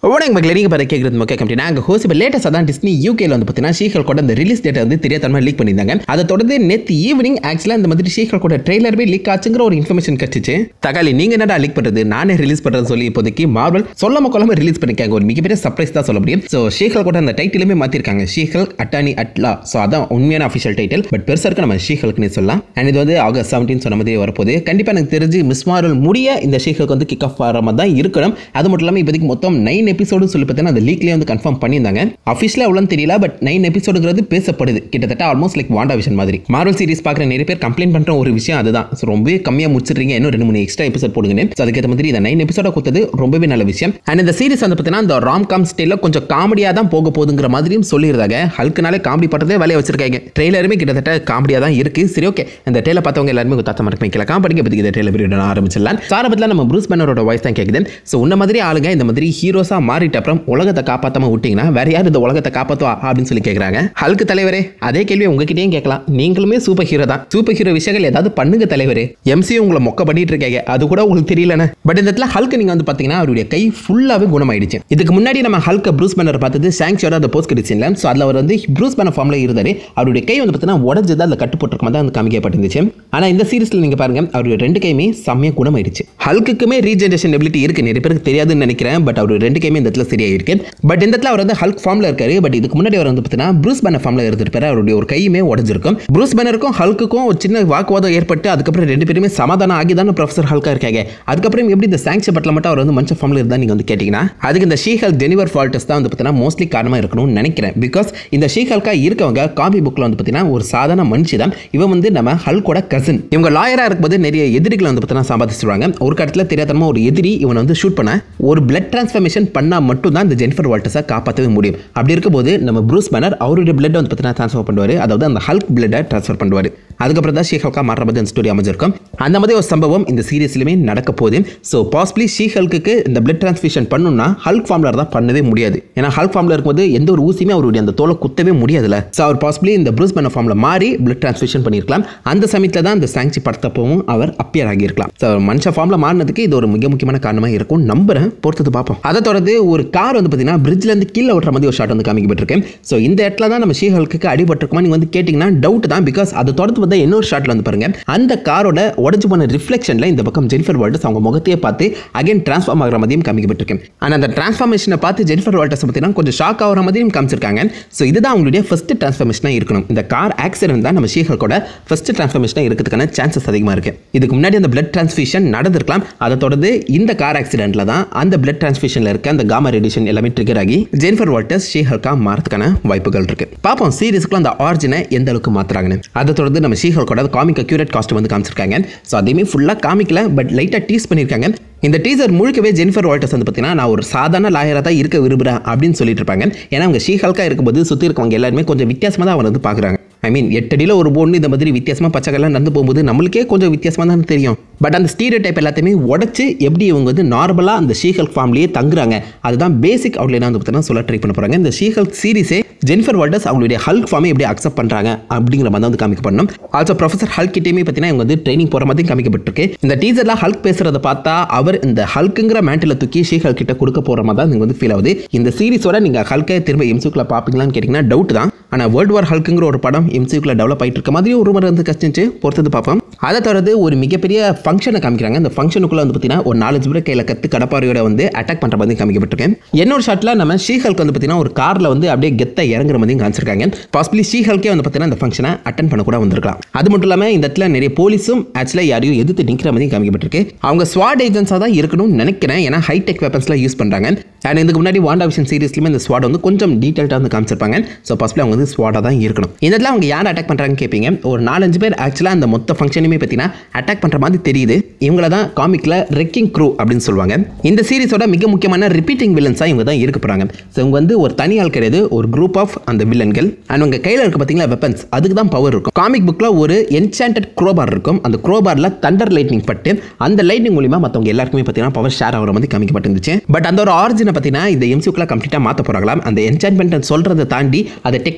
வணக்கம் மக்களே நீங்கள் பார்த்து கேட்குறது மக்கள் கம்பெனி நாங்கள் ஹோஸ் இப்போ லேட்டஸ்ட்டாக தான் டிஸ்னி யூகேல வந்து பார்த்தீங்கன்னா ஷீஹல் கூட அந்த ரிலீஸ் டேட்டை வந்து தெரியாதனமாக லீக் பண்ணியிருந்தாங்க அதை தொடர்ந்து நேற்று ஈவினிங் ஆக்சுவலாக இந்த மாதிரி ஷீஹல் கூட ட்ரெய்லருமே லீக் ஆச்சுங்கிற ஒரு இன்ஃபர்மேஷன் கிடச்சிச்சு தகாலி நீங்கள் என்னடா லீக் பண்ணுறது நானே ரிலீஸ் பண்ணுறது சொல்லி இப்போதைக்கு மார்வல் சொல்லாம கொள்ளாம ரிலீஸ் பண்ணிருக்காங்க ஒரு மிகப்பெரிய சர்ப்ரைஸ் தான் சொல்ல முடியும் ஸோ ஷீஹல் கூட அந்த டைட்டிலுமே மாற்றிருக்காங்க ஷீஹல் அட்டானி அட்லா ஸோ அதான் உண்மையான அஃபிஷியல் டைட்டில் பட் பெருசாக இருக்க நம்ம ஷீஹல்க்குன்னு சொல்லலாம் அண்ட் இது வந்து ஆகஸ்ட் செவன்டீன் சொன்ன மாதிரி வரப்போகுது கண்டிப்பாக எனக்கு தெரிஞ்சு மிஸ் மார்வல் முடிய இந்த ஷீஹலுக்கு வந்து கிக் ஆஃப் ஆகிற மாதிரி தான் இருக்கணும் அது மட்டும் இல்லாமல் இப்போதைக்கு மொத்தம் நைன் எபிசோடு சொல்லி பார்த்தீங்கன்னா அந்த லீக்லேயே வந்து கன்ஃபார்ம் பண்ணியிருந்தாங்க அஃபிஷியலாக எவ்வளோன்னு தெரியல பட் நைன் எபிசோடுங்கிறது பேசப்படுது கிட்டத்தட்ட ஆல்மோஸ்ட் லைக் வாண்டா விஷன் மாதிரி மார்வல் சீரிஸ் பார்க்குற நிறைய பேர் கம்ப்ளைண்ட் பண்ணுற ஒரு விஷயம் அதுதான் ஸோ ரொம்பவே கம்மியாக முடிச்சிடுறீங்க இன்னும் ரெண்டு மூணு எக்ஸ்ட்ரா எபிசோட் போடுங்கன்னு ஸோ அதுக்கேற்ற மாதிரி இந்த நைன் எபிசோட கொடுத்தது ரொம்பவே நல்ல விஷயம் அண்ட் இந்த சீரிஸ் வந்து பார்த்தீங்கன்னா இந்த ராம் காம் ஸ்டைலில் கொஞ்சம் காமெடியாக தான் போக போகுதுங்கிற மாதிரியும் சொல்லியிருந்தாங்க ஹல்க்குனாலே காமெடி பட்டதே வேலையை வச்சிருக்காங்க ட்ரெய்லருமே கிட்டத்தட்ட காமெடியாக தான் இருக்குது சரி ஓகே இந்த ட்ரெயில பார்த்தவங்க எல்லாருமே தாத்தா மறக்க வைக்கல காமெடிக்கு பற்றி இந்த ட்ரெயிலர் வீடியோ ஆரம்பிச்சிடலாம் சாரபத்தில் நம்ம ப்ரூஸ் பேனரோட வாய்ஸ் தான் கேட்குது ஸோ உன்ன மாதிரி ஆளுங்க இந்த மாதிரி ஹீரோஸாக மாறிட்ட அப்புறம் உலகத்தை காப்பாற்றாம விட்டீங்கன்னா வேற யார் இந்த உலகத்தை காப்பாற்றுவா அப்படின்னு சொல்லி கேட்குறாங்க ஹல்க்கு தலைவரே அதே கேள்வி உங்ககிட்டயும் கேட்கலாம் நீங்களுமே சூப்பர் ஹீரோ தான் சூப்பர் ஹீரோ விஷயங்கள் ஏதாவது பண்ணுங்க தலைவரே எம்சியும் உங்களை மொக்க பண்ணிட்டு இருக்காங்க அது கூட உங்களுக்கு தெரியலண்ணே பட் இந்த இடத்துல ஹல்க் நீங்க வந்து பார்த்தீங்கன்னா அவருடைய கை ஃபுல்லாகவே குணமாயிடுச்சு இதுக்கு முன்னாடி நம்ம ஹல்க் ப்ரூஸ் பேனர் பார்த்தது சாங்ஷோட அந்த போஸ்ட் கிடச்சில்ல ஸோ அதில் அவர் வந்து ப்ரூஸ் பேனர் ஃபார்மில் இருந்தார் அவருடைய கை வந்து பார்த்தீங்கன்னா உடஞ்சது அதில் கட்டு போட்டிருக்க மாதிரி தான் வந்து காமிக்கப்பட்டிருந்துச்சு ஆனால் இந்த சீரிஸில் நீங்கள் பாருங்க அவருடைய ரெண்டு கையுமே செம்மையாக குணமாயிடுச்சு ஹல்க்குமே ரீஜென்ரேஷன் எபிலிட்டி இருக்கு நிறைய பேருக்கு தெரியாதுன்னு நினைக்கிறேன் பட் அவர் ரெண்டு கையுமே இந்த இடத்துல சரியாயிருக்கு பட் இந்த இடத்துல அவர் வந்து ஹல்க் ஃபார்மில் இருக்காரு பட் இதுக்கு முன்னாடி அவர் வந்து பார்த்தீங்கன்னா ப்ரூஸ் பேனர் ஃபார்மில் இருந்திருப்பாரு அவருடைய ஒரு கையுமே உடஞ்சிருக்கும் ப்ரூஸ் பேனருக்கும் ஹல்க்குக்கும் ஒரு சின்ன வாக்குவாதம் ஏற்பட்டு அதுக்கப்புறம் ரெண்டு பேருமே சமாதானம் ஆகி தானே ப்ரொஃபசர் ஹல்கா இருக்காங்க அதுக்கப்புறம் எப்படி இந்த சாங்ஷன் பட்டில் மட்டும் அவர் வந்து மனுஷன் ஃபார்மில் இருந்தால் நீங்கள் வந்து கேட்டிங்கன்னா அதுக்கு இந்த ஷீஹல் ஜெனிவர் ஃபால்டஸ் தான் வந்து பார்த்தீங்கன்னா மோஸ்ட்லி காரணமாக இருக்கணும்னு நினைக்கிறேன் பிகாஸ் இந்த ஷீஹல்கா இருக்கவங்க காமி புக்கில் வந்து பார்த்தீங்கன்னா ஒரு சாதாரண மனுஷி தான் இவன் வந்து நம்ம ஹல்கோட கசின் இவங்க லாயராக இருக்கும்போது நிறைய எதிரிகளை வந்து பார்த்தீங்கன்னா சம்பாதிச்சிருவாங்க ஒரு கட்டத்தில் தெரியாதனமா ஒரு எதிரி இவனை வந்து ஷூட் பண்ண ஒரு பிளட் டிரான்ஸ்ஃபர்மேஷன் பண்ணால் மட்டும் தான் இந்த ஜெனிஃபர் வால்டஸை காப்பாற்றவே முடியும் அப்படி இருக்கும்போது நம்ம ப்ரூஸ் பேனர் அவருடைய பிளட் வந்து பார்த்தீங்கன்னா ட்ரான்ஸ்ஃபர் பண்ணுவார் அதாவது அந்த ஹல்க் பிளட்டை ட்ரான்ஸ்ஃபர் பண்ணுவார் அதுக்கப்புறம் தான் ஷீஹல்கா மாறுற மாதிரி அந்த ஸ்டோரி அமைஞ்சிருக்கும் அந்த மாதிரி ஒரு சம்பவம் இந்த சீரியஸ்லையுமே நடக்க போகுது ஸோ பாசிபிளி ஷீஹல்க்கு இந்த பிளட் டிரான்ஸ்ஃபியூஷன் பண்ணணும்னா ஹல்க் ஃபார்மில் தான் பண்ணவே முடியாது ஏன்னா ஹல்க் ஃபார்மில் இருக்கும்போது எந்த ஒரு ஊசியுமே அவருடைய அந்த தோலை குத்தவே முடியாதுல்ல ஸோ அவர் பாசிபிளி இந்த ப்ரூஸ் பண்ண ஃபார்மில் மாறி பிளட் டிரான்ஸ்ஃபியூஷன் பண்ணியிருக்கலாம் அந்த சமயத்தில் தான் இந்த சாங்சி படத்தப்பவும் அவர் அப்பியர் ஆகியிருக்கலாம் ஸோ மனுஷ ஃபார்மில் மாறினதுக்கு இது ஒரு மிக முக்கியமான காரணமாக இருக்கும் நம்புறேன் பொறுத்தது பார்ப்போம் அதை தொடர்ந்து ஒரு கார் வந்து பார்த்தீங்கன்னா பிரிட்ஜ்லேருந்து கீழே ஓட்டுற மாதிரி ஒரு ஷாட் வந்து காமிக்கப்பட்டிருக்கு ஸோ இந்த இடத்துல தான் நம்ம ஷீஹல்க்கு அடிபட்டிருக்குமா நீங்கள் வந்து கேட்டிங்கன்னா டவுட் தான் பிகாஸ் அதை தொடர்ந்து வந்து இன்னொரு ஷாட்டில் வந்து பாருங்க அந்த காரோட உடஞ்சு போன ரிஃப்ளெக்ஷனில் இந்த பக்கம் ஜெனிஃபர் வால்டர்ஸ் அவங்க முகத்தையே பார்த்து அகைன் ட்ரான்ஸ்ஃபார்ம் ஆகிற மாதிரியும் காமிக்கப்பட்டிருக்கு ஆனால் அந்த டிரான்ஸ்ஃபார்மேஷனை பார்த்து ஜெனிஃபர் வால்டர்ஸ் பார்த்தீங்கன்னா கொஞ்சம் ஷாக் ஆகிற மாதிரியும் காமிச்சிருக்காங்க ஸோ இதுதான் அவங்களுடைய ஃபர்ஸ்ட் டிரான்ஸ்ஃபார்மேஷனாக இருக்கணும் இந்த கார் ஆக்சிடென்ட் தான் நம்ம ஷீஹல்கோட ஃபர்ஸ்ட் டிரான்ஸ்ஃபார்மேஷனாக இருக்கிறதுக்கான சான்சஸ் அதிகமாக இருக்கு இதுக்கு முன்னாடி அந்த பிளட் டிரான்ஸ்ஃபியூஷன் நடந்திருக்கலாம் அதை தொடர்ந்து இந்த கார் ஆக்சிடென்ட்ல தான் அந்த பிளட் டிரான்ஸ்ஃபியூஷனில் இருக்க அந்த காமா ரேடியேஷன் எல்லாமே ட்ரிகர் ஆகி ஜெனிஃபர் வால்டர்ஸ் ஷீஹல்கா மாறதுக்கான வாய்ப்புகள் இருக்கு பார்ப்போம் சீரிஸ்க்குள்ள அந்த ஆர்ஜினை எந்த அளவுக்கு மாத்துறாங்கன்னு அதை தொடர்ந்து நம்ம ஷீஹல்கோட காமிக் அக்யூரேட் காஸ்ட் வந்து காமிச்சிருக்காங்க ஸோ அதையுமே ஃபுல்லாக காமிக்கல பட் லைட்டாக டீஸ் பண்ணியிருக்காங்க இந்த டீசர் முழுக்கவே ஜெனிஃபர் வால்டர்ஸ் வந்து பார்த்தீங்கன்னா நான் ஒரு சாதாரண லாயராக தான் இருக்க விரும்புகிறேன் அப்படின்னு சொல்லிட்டு இருப்பாங்க ஏன்னா அவங்க ஷீஹல்கா இருக்கும்போது சுற்றி இருக்கவங்க எல்லாருமே கொஞ்சம் வித்தியாசமாக தான் அவங்க வந்து பார்க்குறாங்க ஐ மீன் எட்டடியில் ஒரு பொண்ணு இந்த மாதிரி வித்தியாசமாக பச்சைக்கெல்லாம் நடந்து போகும்போது நம்மளுக்கே கொஞ்சம் வித்தியாசமாக தான் தெரியும் பட் அந்த ஸ்டீரியோ டைப் எல்லாத்தையுமே உடச்சி எப்படி இவங்க வந்து நார்மலாக அந்த ஷீஹல்க் ஃபார்ம்லேயே தங்குறாங்க அதுதான் பேசிக் அவுட்லைனாக வந்து பார்த்தீங்கன்னா சொல்ல ட்ரை பண்ண போகிறாங்க இந்த ஷீஹல்க் சீரிஸே ஜெனிஃபர் வால்டர்ஸ் அவங்களுடைய ஹல்க் ஃபார்மை எப்படி அக்செப்ட் பண்ணுறாங்க அப்படிங்கிற மாதிரி தான் வந்து காமிக்கப்படணும் ஆல்சோ ப்ரொஃபசர் ஹல்க் கிட்டேயுமே பார்த்தீங்கன்னா இவங்க வந்து ட்ரைனிங் போகிற மாதிரி காமிக்கப்பட்டிருக்கு இந்த டீசரில் ஹல்க் பேசுகிறத பார்த்தா அவர் இந்த ஹல்க்குங்கிற மேட்டில் தூக்கி ஷீஹல் கிட்ட கொடுக்க போகிற மாதிரி தான் நீங்கள் வந்து ஃபீல் ஆகுது இந்த சீரிஸோட நீங்கள் ஹல்கை திரும்ப எம்சிக்குள்ள பார்ப்பீங்களான்னு கேட்டிங்கன்னா டவுட் தான் ஆனால் வேர்ல்டு வார் ஹல்க்குங்கிற ஒரு படம் எம்சிக்குள்ள டெவலப் ஆகிட்டு இருக்க மாதிரி ஒரு முறை வந்து கஷ்டிச்சு பொறுத்தது பார்ப்போம் அதை தொடர்ந்து ஒரு மிகப்பெரிய ஃபங்க்ஷனை காமிக்கிறாங்க அந்த ஃபங்க்ஷனுக்குள்ள வந்து பார்த்தீங்கன்னா ஒரு நாலஞ்சு பேர் கையில் கத்து கடப்பாறையோட வந்து அட்டாக் பண்ணுற மாதிரி காமிக்கப்பட்டிருக்கேன் இன்னொரு ஷாட்டில் நம்ம ஷீஹல்க்கு வந்து பார்த்தீங்கன்னா ஒரு காரில் வந்து அப்படியே கெத்த இறங்குற மாதிரி காமிச்சிருக்காங்க பாசிபிளி ஷீஹல்கே வந்து பார்த்தீங்கன்னா இந்த ஃபங்க்ஷனை அட்டன் பண்ண கூட வந்திருக்கலாம் அது மட்டும் இல்லாமல் இந்த இடத்துல நிறைய போலீஸும் ஆக்சுவலாக யாரையும் எதிர்த்து நிற்கிற மாதிரி காமிக்கப்பட்டிருக்கு அவங்க ஸ்வாட் ஏஜென்ட்ஸாக தான் இருக்கணும்னு நினைக்கிறேன் ஏன்னா ஹைடெக் வெப்பன்ஸ்லாம் யூஸ் பண்ணுறாங்க அண்ட் இதுக்கு முன்னாடி வாண்டா விஷன் சீரிஸ்லையுமே இந்த ஸ்வாட் வந்து கொஞ்சம் டீட்டெயில்டாக வந்து காமிச்சிருப்பாங்க ஸோ பாசிபிளி அவங்க வந்து ஸ்வாடாக தான் இருக்கணும் இந்த இடத்துல அவங்க யார் அட்டாக் பண்ணுறாங்கன்னு கேட்பீங்க ஒரு நாலஞ்சு பேர் ஆக்சுவலாக அந்த மொத்த ஃபங்க்ஷனுமே பார்த்தீங்கன்னா அட்டாக் பண்ணுற மாதிரி தெரியுது இவங்கள தான் காமிக்கில் ரெக்கிங் க்ரூ அப்படின்னு சொல்லுவாங்க இந்த சீரிஸோட மிக முக்கியமான ரிப்பீட்டிங் வில்லன்ஸாக இவங்க தான் இருக்க போகிறாங்க ஸோ இவங்க வந்து ஒரு தனி ஆள் கிடையாது ஒரு குரூப் ஆஃப் அந்த வில்லன்கள் அண்ட் உங்கள் கையில் இருக்க பார்த்தீங்களா வெப்பன்ஸ் அதுக்கு தான் பவர் இருக்கும் காமிக் புக்கில் ஒரு என்சாண்டட் க்ரோபார் இருக்கும் அந்த க்ரோபாரில் தண்டர் லைட்னிங் பட்டு அந்த லைட்னிங் மூலியமாக மற்றவங்க எல்லாருக்குமே பார்த்தீங்கன்னா பவர் ஷேர் ஆகிற மாதிரி காமிக்கப்பட்டிருந்துச்சு பட் அந்த ஒரு ஆரிஜினை பார்த்தீங்கன்னா இந்த எம்சிக்குள்ள கம்ப்ளீட்டாக மாற்ற போகிறாங்களாம் அந்த என்சான்மெண்ட் சொல்கிறத தாண்டி அதை டெக்னாலஜி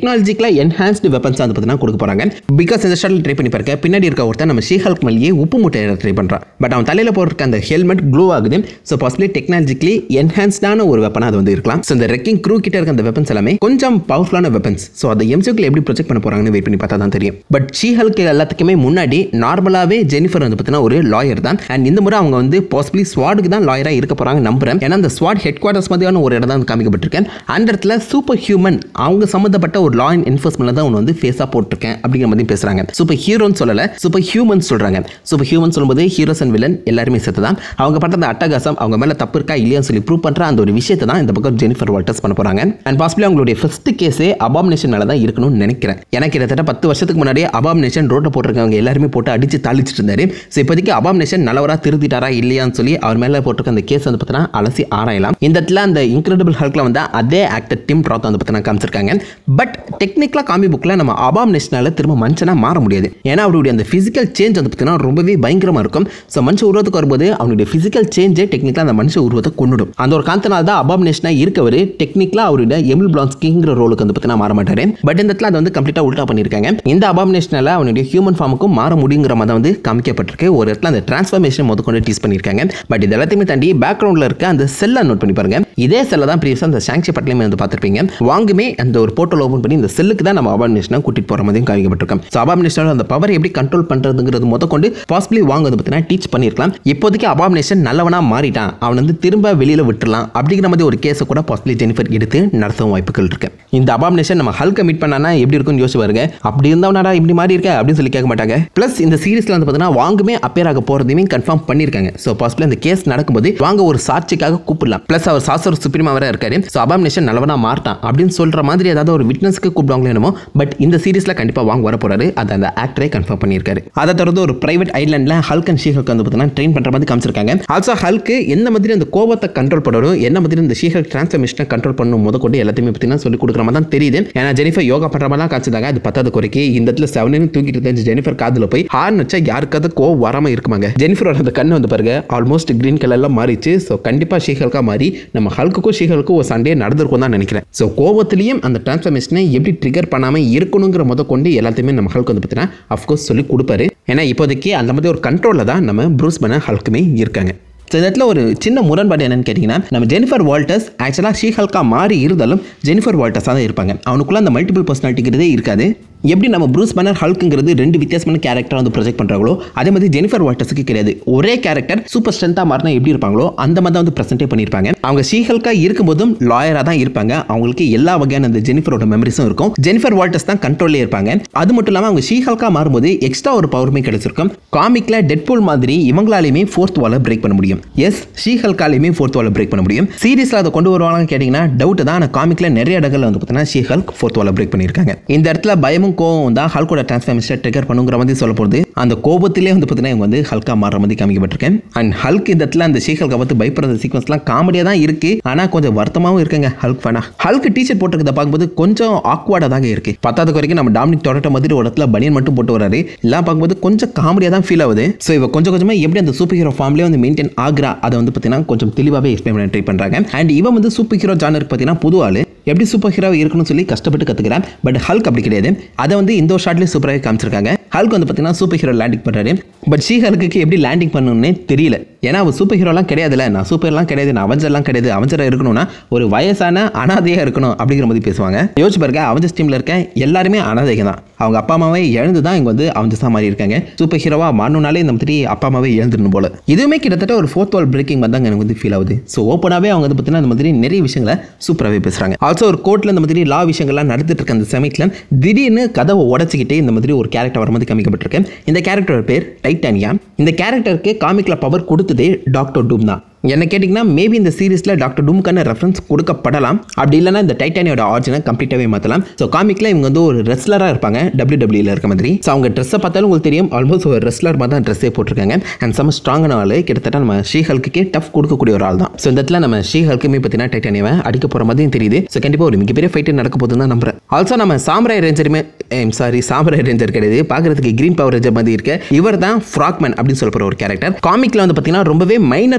டெக்னாலஜிக்கலாக என்ஹான்ஸ்டு வெப்பன்ஸ் வந்து பார்த்தீங்கன்னா கொடுக்க போகிறாங்க பிகாஸ் இந்த ஷாட்டில் ட்ரை பண்ணி பாருங்க பின்னாடி இருக்க ஒருத்தன் நம்ம ஷீஹல்க் மேலேயே உப்பு மூட்டை ட்ரை பண்ணுறான் பட் அவன் தலையில் போட்டிருக்க அந்த ஹெல்மெட் க்ளோ ஆகுது ஸோ பாசிபிளி டெக்னாலஜிக்கலி என்ஹான்ஸ்டான ஒரு வெப்பனாக அது வந்து இருக்கலாம் ஸோ இந்த ரெக்கிங் க்ரூ கிட்ட இருக்க அந்த வெப்பன்ஸ் எல்லாமே கொஞ்சம் பவர்ஃபுல்லான வெப்பன்ஸ் ஸோ அதை எம்சியூக்கில் எப்படி ப்ரொஜெக்ட் பண்ண போகிறாங்கன்னு வெயிட் பண்ணி பார்த்தா தான் தெரியும் பட் ஷீஹல்க்கு எல்லாத்துக்குமே முன்னாடி நார்மலாகவே ஜெனிஃபர் வந்து பார்த்தீங்கன்னா ஒரு லாயர் தான் அண்ட் இந்த முறை அவங்க வந்து பாசிபிளி ஸ்வாடுக்கு தான் லாயராக இருக்க போகிறாங்க நம்புறேன் ஏன்னா அந்த ஸ்வாட் ஹெட் குவார்ட்டர்ஸ் மாதிரியான ஒரு இடம் தான் காமிக்கப்பட்டிருக்கேன் அந்த இடத்துல சூப்பர் ஹியூமன் அவங்க சம்மந்தப்பட்ட ஒரு லா அண்ட் என்ஃபோர்ஸ்மெண்ட் தான் ஒன்று வந்து ஃபேஸாக போட்டிருக்கேன் அப்படிங்கிற மாதிரி பேசுகிறாங்க சூப்பர் ஹீரோன்னு சொல்லலை சூப்பர் ஹியூமன் சொல்கிறாங்க சூப்பர் ஹியூமன் சொல்லும்போது ஹீரோஸ் அண்ட் வில்லன் எல்லாருமே சேர்த்து தான் அவங்க பண்ற அந்த அட்டகாசம் அவங்க மேலே தப்பு இருக்கா இல்லையான்னு சொல்லி ப்ரூவ் பண்ணுற அந்த ஒரு விஷயத்தை தான் இந்த பக்கம் ஜெனிஃபர் வால்டர்ஸ் பண்ண போகிறாங்க அண்ட் பாசிபிளி அவங்களுடைய ஃபர்ஸ்ட் கேஸே அபாமினேஷன் மேலே தான் இருக்கணும்னு நினைக்கிறேன் எனக்கு கிட்டத்தட்ட பத்து வருஷத்துக்கு முன்னாடியே அபாமினேஷன் ரோட்டை போட்டிருக்கவங்க எல்லாருமே போட்டு அடிச்சு தாளிச்சிட்டு இருந்தாரு ஸோ இப்போதைக்கு அபாமினேஷன் நல்லவராக திருத்திட்டாரா இல்லையான்னு சொல்லி அவர் மேலே போட்டிருக்க அந்த கேஸ் வந்து பார்த்தீங்கன்னா அலசி ஆராயலாம் இந்த இடத்துல அந்த இன்க்ரெடிபிள் ஹல்கில் வந்து அதே ஆக்டர் டிம் ராத் வந்து பார்த்தீங்கன்னா காமிச்சிருக்காங்க பட் டெக்னிக்கலாக காமி புக்கில் நம்ம அபாமினேஷனால திரும்ப மனுஷனாக மாற முடியாது ஏன்னா அவருடைய அந்த ஃபிசிக்கல் சேஞ்ச் வந்து பார்த்தீங்கன்னா ரொம்பவே பயங்கரமாக இருக்கும் ஸோ மனுஷ உருவத்துக்கு வரும்போது அவனுடைய ஃபிசிக்கல் சேஞ்சே டெக்னிக்கலாக அந்த மனுஷ உருவத்தை கொண்டுடும் அந்த ஒரு காந்தனால் தான் அபாமினேஷனாக இருக்கவர் டெக்னிக்கலாக அவருடைய எமில் பிளான்ஸ்கிங்கிற ரோலுக்கு வந்து பார்த்தீங்கன்னா மாற மாட்டாரு பட் இந்த இடத்துல அதை வந்து கம்ப்ளீட்டாக உல்ட்டா பண்ணியிருக்காங்க இந்த அபாமினேஷனால அவனுடைய ஹியூமன் ஃபார்முக்கும் மாற முடியுங்கிற மாதிரி வந்து காமிக்கப்பட்டிருக்கு ஒரு இடத்துல அந்த டிரான்ஸ்ஃபர்மேஷன் முத கொண்டு டீஸ் பண்ணியிருக்காங்க பட் இது எல்லாத்தையுமே தாண்டி பேக்ரவுண்டில் இருக்க அந்த செல்லை நோட் பண்ணி பாருங்க இதே செல்லை தான் ப்ரீவியஸாக அந்த சாங்ஷி பட்லையுமே வந்து பார்த்துருப்பீங்க வாங்குமே அந்த ஒரு போர்ட்டல் ஓப்பன் பண்ணி இந்த செல்லுக்கு தான் நம்ம அபாமினேஷனாக கூட்டிட்டு போகிற மாதிரியும் காமிக்கப்பட்டிருக்கோம் ஸோ அபாமினேஷனோட அந்த பவர் எப்படி கண்ட்ரோல் பண்ணுறதுங்கிறது முத கொண்டு பாசிபிளி வாங்க வந்து பார்த்தீங்கன்னா டீச் பண்ணியிருக்கலாம் இப்போதைக்கு அபாமினேஷன் நல்லவனா மாறிட்டான் அவன் வந்து திரும்ப வெளியில் விட்டுறலாம் அப்படிங்கிற மாதிரி ஒரு கேஸை கூட பாசிபிளி ஜெனிஃபர் எடுத்து நடத்தவும் வாய்ப்புகள் இருக்கு இந்த அபாமினேஷன் நம்ம ஹல்கை மீட் பண்ணானா எப்படி இருக்கும்னு யோசிச்சு பாருங்க அப்படி இருந்தவனாடா இப்படி மாறி இருக்க அப்படின்னு சொல்லி கேட்க மாட்டாங்க ப்ளஸ் இந்த சீரிஸ்ல வந்து பார்த்தீங்கன்னா வாங்குமே அப்பேர் ஆக போகிறதையுமே கன்ஃபார்ம் பண்ணியிருக்காங்க ஸோ பாசிபிளி அந்த கேஸ் நடக்கும்போது வாங்க ஒரு சாட்சிக்காக கூப்பிடலாம் ப்ளஸ் அவர் சாசர் சுப்ரீமா வர இருக்காரு ஸோ அபாமினேஷன் நல்லவனா மாட்டான் அப்படின்னு சொல்ற மாதிரி ஏதாவது ஒரு விட்னஸ்க்கு கூப்பிடுவாங்களோ என்னமோ பட் இந்த சீரிஸ்ல கண்டிப்பாக வாங்க வர போறாரு அதை அந்த ஆக்டரே கன்ஃபார்ம் பண்ணியிருக்காரு அதை தொடர்ந்து ஒரு பிரைவேட் ஐலாண்டில் ஹல்க் அண்ட் ஷீஹல்க் வந்து பார்த்தீங்கன்னா ட்ரெயின் பண்ணுற மாதிரி காமிச்சிருக்காங்க ஆல்சோ ஹல்க்கு எந்த மாதிரி அந்த கோபத்தை கண்ட்ரோல் பண்ணணும் என்ன மாதிரி இந்த ஷீஹல்க் டிரான்ஸ்ஃபர்மேஷனை கண்ட்ரோல் பண்ணணும் முத கொண்டு எல்லாத்தையுமே பார்த்தீங்கன்னா சொல்லி கொடுக்குற மாதிரி தான் தெரியுது ஏன்னா ஜெனிஃபர் யோகா பண்ணுற மாதிரி தான் காமிச்சிருந்தாங்க அது பத்தாவது குறைக்கு இந்த இடத்துல செவனு தூக்கிட்டு தெரிஞ்சு ஜெனிஃபர் காதில் போய் ஹார்ன் வச்சா யாருக்காவது கோவம் வராமல் இருக்குமாங்க ஜெனிஃபரோட அந்த கண்ணு வந்து பாருங்க ஆல்மோஸ்ட் கிரீன் கலர்லாம் மாறிச்சு ஸோ கண்டிப்பாக ஷீஹல்கா மாறி நம்ம ஹல்க்குக்கும் ஷீஹல்க்கும் ஒரு சண்டே நடந்திருக்கும் தான் நினைக்கிறேன் ஸோ கோவத்திலையும் அந்த டிரான்ஸ்ஃபர்மேஷனை எப்படி ட்ரிகர் பண்ணாமல் இருக்கணுங்கிற முத கொண்டு எல்லாத்தையுமே நம்ம ஹல்க் வந்து பார்த்தீங்கன்னா அஃப்கோர்ஸ் சொல்லி கொடுப்பாரு ஏன்னா இப்போதைக்கு அந்த மாதிரி ஒரு கண்ட்ரோலில் தான் நம்ம ப்ரூஸ் பண்ண ஹல்க்குமே இருக்காங்க ஸோ இந்த இடத்துல ஒரு சின்ன முரண்பாடு என்னன்னு கேட்டிங்கன்னா நம்ம ஜெனிஃபர் வால்டர்ஸ் ஆக்சுவலாக ஷீஹல்கா மாறி இருந்தாலும் ஜெனிஃபர் வால்டர்ஸாக தான் இருப்பாங்க அவனுக்குள்ள அந்த மல்டிபிள் பர்சனாலிட்டிங்கிறதே இருக்காது எப்படி நம்ம ப்ரூஸ் பண்ணர் ஹல்க்குங்கிறது ரெண்டு வித்தியாசமான கேரக்டர் வந்து ப்ரொஜெக்ட் பண்ணுறாங்களோ அதே மாதிரி ஜெனிஃபர் வால்டர்ஸுக்கு கிடையாது ஒரே கேரக்டர் சூப்பர் ஸ்ட்ரென்த்தாக மாறினா எப்படி இருப்பாங்களோ அந்த மாதிரி தான் வந்து ப்ரெசென்டே பண்ணியிருப்பாங்க அவங்க ஷீஹல்கா இருக்கும்போதும் லாயராக தான் இருப்பாங்க அவங்களுக்கு எல்லா வகையான அந்த ஜெனிஃபரோட மெமரிஸும் இருக்கும் ஜெனிஃபர் வால்டர்ஸ் தான் கண்ட்ரோல்லே இருப்பாங்க அது மட்டும் இல்லாமல் அவங்க ஷீஹல்கா மாறும்போது எக்ஸ்ட்ரா ஒரு பவருமே கிடைச்சிருக்கும் காமிக்ல டெட்பூல் மாதிரி இவங்களாலையுமே ஃபோர்த் வாலை பிரேக் பண்ண முடியும் எஸ் ஷீஹல்காலையுமே ஃபோர்த் வாலை பிரேக் பண்ண முடியும் சீரியஸில் அதை கொண்டு வருவாங்கன்னு கேட்டிங்கன்னா டவுட் தான் ஆனால் காமிக்ல நிறைய இடங்கள்ல வந்து பார்த்தீங்கன்னா ஷீஹல்க் ஃபோர்த் வாலை பிரேக் பண்ணியிருக்காங்க இந்த இடத்துல பயமும் கோவம் தான் ஹல்கோட டிரான்ஸ்ஃபர்மேஷனை ட்ரிகர் பண்ணுங்கிற மாதிரி சொல்ல போகுது அந்த கோபத்திலே வந்து பார்த்தீங்கன்னா இவங்க வந்து ஹல்கா மாறுற மாதிரி காமிக்கப்பட்டிருக்கேன் அண்ட் ஹல்க் இந்த இடத்துல அந்த ஷீஹல்கை பார்த்து பயப்படுற சீக்வன்ஸ்லாம் காமெடியாக தான் இருக்கு ஆனால் கொஞ்சம் வருத்தமாகவும் இருக்குங்க ஹல்க் ஃபேனா ஹல்க் டிஷர்ட் போட்டிருக்கத பார்க்கும்போது கொஞ்சம் ஆக்வர்டாக தாங்க இருக்கு பத்தாவது வரைக்கும் நம்ம டாமினிக் டொரட்டோ மாதிரி ஒரு இடத்துல பனியன் மட்டும் போட்டு வராரு எல்லாம் பார்க்கும்போது கொஞ்சம் காமெடியாக தான் ஃபீல் ஆகுது ஸோ இவ கொஞ்சம் கொஞ்சமாக எப்படி அந்த சூப்பர் ஹீரோ ஃபார்ம்லேயே வந்து மெயின்டைன் ஆகிறா அதை வந்து பார்த்தீங்கன்னா கொஞ்சம் தெளிவாகவே எக்ஸ்பிளைன் பண்ண ட்ரை பண்ணுறாங்க அண்ட் இவன் வந்து சூப்பர் ஹீரோ ஜானருக்கு பார்த்தீங்கன்னா புது ஆள் எப்படி சூப்பர் ஹீரோ இருக்கணும்னு சொல்லி கஷ்டப்பட்டு கற்றுக்கிறேன் பட் ஹல்க் அப்படி கிடையாது அதை வந்து இந்த ஒரு ஷாட்லேயே சூப்பராகவே காமிச்சிருக்காங்க ஹல்க் வந்து பார்த்தீங்கன்னா சூப்பர் ஹீரோ லேண்டிங் பண்ணுறாரு பட் ஷீ ஹல்க்கு எப்படி லேண்டிங் பண்ணணும்னே தெரியல ஏன்னா அவன் சூப்பர் ஹீரோலாம் கிடையாதுல்ல நான் சூப்பர்லாம் கிடையாது நான் அவஞ்சர்லாம் கிடையாது அவஞ்சராக இருக்கணும்னா ஒரு வயசான அனாதையாக இருக்கணும் அப்படிங்கிற மாதிரி பேசுவாங்க யோசிச்சு பாருங்க அவஞ்சர்ஸ் டீமில் இருக்க எல்லாருமே அனாதைங்க தான் அவங்க அப்பா அம்மாவே இழந்து தான் இங்கே வந்து அவஞ்சர்ஸாக மாறி இருக்காங்க சூப்பர் ஹீரோவாக மாறணுனாலே இந்த மாதிரி அப்பா அம்மாவே இழந்துடணும் போல இதுவுமே கிட்டத்தட்ட ஒரு ஃபோர்த் வால் பிரேக்கிங் மாதிரி எனக்கு வந்து ஃபீல் ஆகுது ஸோ ஓப்பனாகவே அவங்க வந்து பார்த்தீங்கன்னா இந்த மாதிரி நிறைய விஷயங்களை சூப்பராகவே பேசுகிறாங்க ஆல்சோ ஒரு கோர்ட்டில் இந்த மாதிரி லா விஷயங்கள்லாம் நடந்துட்டு இருக்க அந்த சமயத்தில் திடீர்னு கதவை உடச்சிக்கிட்டே இந்த மாதிரி ஒரு கேரக்டர் வர மாதிரி காமிக்கப்பட்டிருக்கு இந்த கேரக்டர் பேர் டைட்டானியா இந்த கேரக்டருக்கு காமிக்கில் பவர் கொடுத்ததே டாக்டர் டூம் தான் என்ன கேட்டிங்கன்னா மேபி இந்த சீரிஸில் டாக்டர் டூமுக்கான ரெஃபரன்ஸ் கொடுக்கப்படலாம் அப்படி இல்லைனா இந்த டைட்டானியோட ஆர்ஜினை கம்ப்ளீட்டாகவே மாற்றலாம் ஸோ காமிக்கில் இவங்க வந்து ஒரு ரெஸ்லராக இருப்பாங்க டபிள்யூ டபிள்யூல இருக்க மாதிரி ஸோ அவங்க ட்ரெஸ்ஸை பார்த்தாலும் உங்களுக்கு தெரியும் ஆல்மோஸ்ட் ஒரு ரெஸ்லர் மாதிரி தான் ட்ரெஸ்ஸே போட்டிருக்காங்க அண்ட் செம்ம ஸ்ட்ராங்கான ஆள் கிட்டத்தட்ட நம்ம ஷீஹல்க்குக்கே டஃப் கொடுக்கக்கூடிய ஒரு ஆள் தான் ஸோ இந்த இடத்துல நம்ம ஷீஹல்க்குமே பார்த்தீங்கன்னா டைட்டானியாவை அடிக்க போகிற மாதிரியும் தெரியுது ஸோ கண்டிப்பாக ஒரு மிகப்பெரிய ஃபைட்டு நடக்க போகுதுன்னு தான் நம்புறேன் ஆல்சோ நம்ம சாம்ராய் ரேஞ்சருமே சாரி சாம்ராய் ரேஞ்சர் கிடையாது பார்க்குறதுக்கு கிரீன் பவர் ரேஞ்சர் மாதிரி இருக்க இவர் தான் ஃப்ராக்மேன் அப்படின்னு சொல்ல போகிற ஒரு கேரக்டர் காமிக்கில் வந்து பார்த்தீங்கன்னா ரொம்பவே மைனரான ஒரு ரோல்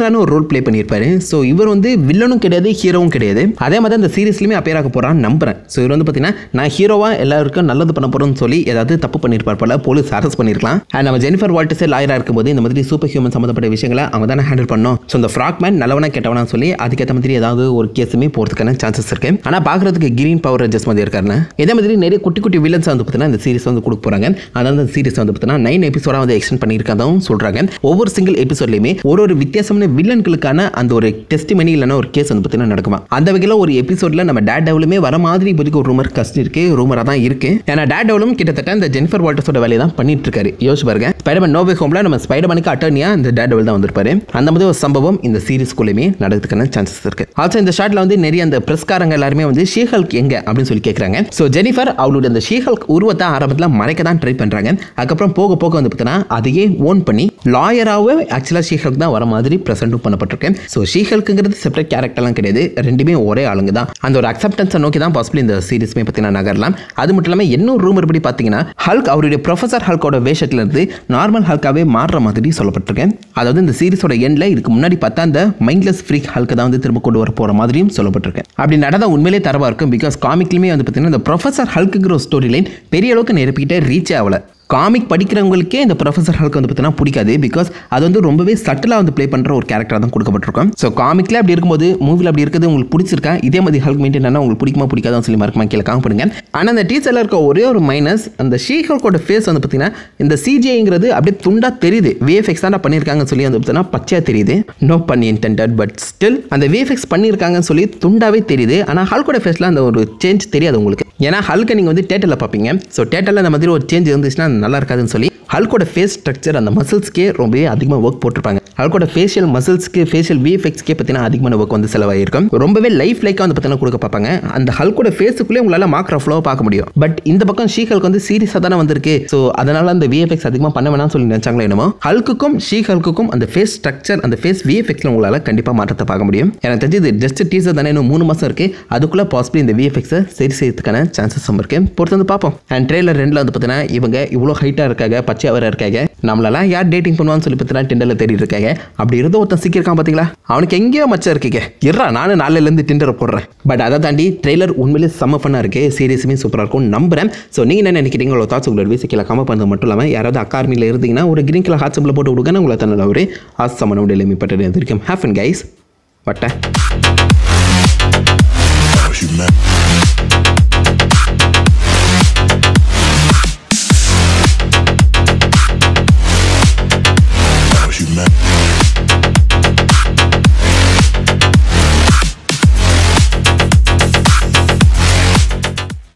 ப்ளே பண்ணியிருப்பாரு ஸோ இவர் வந்து வில்லனும் கிடையாது ஹீரோவும் கிடையாது அதே மாதிரி இந்த சீரிஸ்லையுமே அப்பேர் ஆக போகிறான்னு நம்புறேன் ஸோ இவர் வந்து பார்த்தீங்கன்னா நான் ஹீரோவாக எல்லாருக்கும் நல்லது பண்ண போகிறோம்னு சொல்லி ஏதாவது தப்பு பண்ணியிருப்பார் போல போலீஸ் அரெஸ்ட் பண்ணியிருக்கலாம் அண்ட் நம்ம ஜெனிஃபர் வால்டஸே லாயராக இருக்கும்போது இந்த மாதிரி சூப்பர் ஹியூமன் சம்மந்தப்பட்ட விஷயங்களை அவங்க தானே ஹேண்டில் பண்ணோம் ஸோ இந்த ஃப்ராக் மேன் நல்லவனா கெட்டவனா சொல்லி அதுக்கேற்ற மாதிரி ஏதாவது ஒரு கேஸுமே போகிறதுக்கான சான்சஸ் இருக்கு ஆனால் பார்க்குறதுக்கு கிரீன் பவர் ஜஸ்ட் மாதிரி இருக்காருன்னு இதே மாதிரி நிறைய குட்டி குட்டி வில்லன்ஸ் வந்து பார்த்தீங்கன்னா இந்த சீரிஸ் வந்து கொடுக்க போகிறாங்க அதாவது இந்த சீரிஸ் வந்து பார்த்தீங்கன்னா நைன் எபிசோடாக வந்து எக்ஸ்டெண்ட் பண்ணியிருக்காதும் சொல்கிறாங்க ஒவ்வொரு சிங்கிள் எபிசோட்லையுமே ஒரு ஒரு வித்தியாசமான வில்லன்களுக்கான அந்த ஒரு டெஸ்ட் மணி இல்லைன்னா ஒரு கேஸ் வந்து பார்த்தீங்கன்னா நடக்குமா அந்த வகையில் ஒரு எபிசோடில் நம்ம டேட் டெவலுமே வர மாதிரி இப்போதைக்கு ஒரு ரூமர் கஷ்டம் இருக்கு ரூமராக தான் இருக்கு ஏன்னா டேட் டெவலும் கிட்டத்தட்ட இந்த ஜெனிஃபர் வால்டர்ஸோட வேலையை தான் பண்ணிட்டு இருக்காரு யோசிச்சு பாருங்க ஸ்பைடர்மேன் நோவே ஹோம்ல நம்ம ஸ்பைடர்மேனுக்கு அட்டர்னியா இந்த டேட் டெவல் தான் வந்திருப்பாரு அந்த மாதிரி ஒரு சம்பவம் இந்த சீரிஸ்குள்ளேயுமே நடக்கிறதுக்கான சான்சஸ் இருக்கு ஆல்சோ இந்த ஷாட்ல வந்து நிறைய அந்த பிரஸ்காரங்க எல்லாருமே வந்து ஷீஹல்க் எங்க அப்படின்னு சொல்லி கேட்குறாங்க ஸோ ஜெனிஃபர் அவளுடைய அந்த ஷீஹல்க் உருவத்தை ஆரம்பத்தில் மறைக்க தான் ட்ரை பண்றாங்க அதுக்கப்புறம் போக போக வந்து பார்த்தீங்கன்னா அதையே ஓன் பண்ணி லாயராகவே ஆக்சுவலாக ஷீஹல்க் தான் வர மாதிரி ப்ரெசென்ட்டும் பண்ணப்பட்டிருக்கேன் ஸோ ஷீஹல்க்குங்கிறது செப்பரேட் கேரக்டர்லாம் கிடையாது ரெண்டுமே ஒரே ஆளுங்க தான் அந்த ஒரு அக்செப்டன்ஸை நோக்கி தான் பாசிபிள் இந்த சீரிஸ்மே பார்த்தீங்கன்னா நகரலாம் அது மட்டும் இல்லாமல் இன்னும் ரூமர் படி பார்த்தீங்கன்னா ஹல்க் அவருடைய ப்ரொஃபசர் ஹல்கோட வேஷத்துல இருந்து நார்மல் ஹல்காவே மாறுற மாதிரி சொல்லப்பட்டிருக்கேன் அதாவது இந்த சீரிஸோட எண்ட்ல இதுக்கு முன்னாடி பார்த்தா அந்த மைண்ட்லெஸ் ஃப்ரீக் ஹல்க்கு தான் வந்து திரும்ப கொண்டு வர போற மாதிரியும் சொல்லப்பட்டிருக்கேன் அப்படி நடந்தா உண்மையிலே தரவா இருக்கும் பிகாஸ் காமிக்லையுமே வந்து பார்த்தீங்கன்னா இந்த ப்ரொஃபசர் ஹல்க்குங்கிற ஒரு ஸ்டோரி லைன் பெரிய அளவுக்கு நிரப்பிக்கிட்டே ரீச்சே ஆகல காமிக் படிக்கிறவங்களுக்கே இந்த ப்ரொஃபசர் ஹல்க் வந்து பார்த்தீங்கன்னா பிடிக்காது பிகாஸ் அது வந்து ரொம்பவே சட்டிலாக வந்து ப்ளே பண்ணுற ஒரு கேரக்டர் தான் கொடுக்கப்பட்டிருக்கும் ஸோ காமிக்கில் அப்படி இருக்கும்போது மூவியில் அப்படி இருக்கிறது உங்களுக்கு பிடிச்சிருக்கா இதே மாதிரி ஹல்க் மெயின்டைன் பண்ணால் உங்களுக்கு பிடிக்குமா பிடிக்காதுன்னு சொல்லி மறக்காம கீழே காம் பண்ணுங்க ஆனால் அந்த டீச்சரில் இருக்க ஒரே ஒரு மைனஸ் அந்த ஷீ ஹல்கோட ஃபேஸ் வந்து பார்த்தீங்கன்னா இந்த சிஜிஐங்கிறது அப்படியே துண்டா தெரியுது விஎஃப்எக்ஸ் தான் பண்ணியிருக்காங்கன்னு சொல்லி வந்து பார்த்தீங்கன்னா பச்சையாக தெரியுது no pun intended but still அந்த விஎஃப்எக்ஸ் பண்ணியிருக்காங்கன்னு சொல்லி துண்டாவே தெரியுது ஆனால் ஹல்கோட ஃபேஸில் அந்த ஒரு சேஞ்ச் தெரியாது உங்களுக்கு ஏன்னா ஹல்கை நீங்கள் வந்து தேட்டரில் பார்ப்பீங்க ஸோ தேட்டரில் அந்த மாதிரி ஒரு சேஞ்ச் இருந்துச்சுன்னா நல்லா இருக்காதுன்னு சொல்லி ஹல்கோட ஃபேஸ் ஸ்ட்ரக்சர் அந்த மசில்ஸ்க்கே ரொம்பவே அதிகமாக ஒர்க் போட்டிருப்பாங்க ஹல்கோட ஃபேஷியல் மசில்ஸ்க்கு ஃபேஷியல் விஎஃப்எக்ஸ்க்கே பார்த்தீங்கன்னா அதிகமான ஒர்க் வந்து செலவாயிருக்கும் ரொம்பவே லைஃப் லைக்காக வந்து பார்த்தீங்கன்னா கொடுக்க பார்ப்பாங்க அந்த ஹல்கோட ஃபேஸுக்குள்ளே உங்களால் மாக்ர ஃப்ளோவை பார்க்க முடியும் பட் இந்த பக்கம் ஷீ ஹல்க் வந்து சீரியஸாக தானே வந்திருக்கு ஸோ அதனால அந்த விஎஃப்எக்ஸ் அதிகமாக பண்ண வேணாம்னு சொல்லி நினச்சாங்களோ என்னமோ ஹல்க்குக்கும் ஷீ ஹல்க்குக்கும் அந்த ஃபேஸ் ஸ்ட்ரக்சர் அந்த ஃபேஸ் விஎஃப்எக்ஸில் உங்களால் கண்டிப்பாக மாற்றத்தை பார்க்க முடியும் எனக்கு தெரிஞ்சு இது ஜஸ்ட் டீசர் தானே இன்னும் மூணு மாதம் இருக்குது அதுக்குள்ளே பாசிபிள் இந்த விஎஃப்எக்ஸை சரி செய்யறதுக்கான சான்சஸும் இருக்குது பொறுத்து வந்து பார்ப்போம் அண்ட் ட்ரெயிலர் ரெண்டில் வந்து பார்த்தீங்கன்னா இவங்க இவ்வளோ ஹைட்டாக இருக்காங்க பச்சையாக வேற இருக்காங்க நம்மளெல்லாம் யார் டேட்டிங் பண்ணுவான்னு சொல்லி பார்த்தீங்கன்னா டிண்டரில் தேடிட்டு இருக்காங்க அப்படி இருந்த ஒருத்தன் சிக்கியிருக்கான் பார்த்தீங்களா அவனுக்கு எங்கேயோ மச்சம் இருக்கீங்க இருறா நானும் நாளையிலேருந்து டிண்டரை போடுறேன் பட் அதை தாண்டி ட்ரெய்லர் உண்மையிலே செம்ம ஃபன்னாக இருக்கு சீரியஸுமே சூப்பராக இருக்கும் நம்புறேன் ஸோ நீங்கள் என்ன நினைக்கிறீங்க உங்களோட தாட்ஸ் உங்களோட வீசு கீழே கமெண்ட் பண்ணது மட்டும் இல்லாமல் யாராவது அக்கார்மியில் இருந்தீங்கன்னா ஒரு கிரீன் கலர் ஹாட் சிம்பிள் போட்டு விடுங்க உங்களை தன்னால் ஒரு ஆசமான உடல் எளிமைப்பட்டது இருக்கும் ஹேஃப் அண்ட் கைஸ் வட்டேன் Human.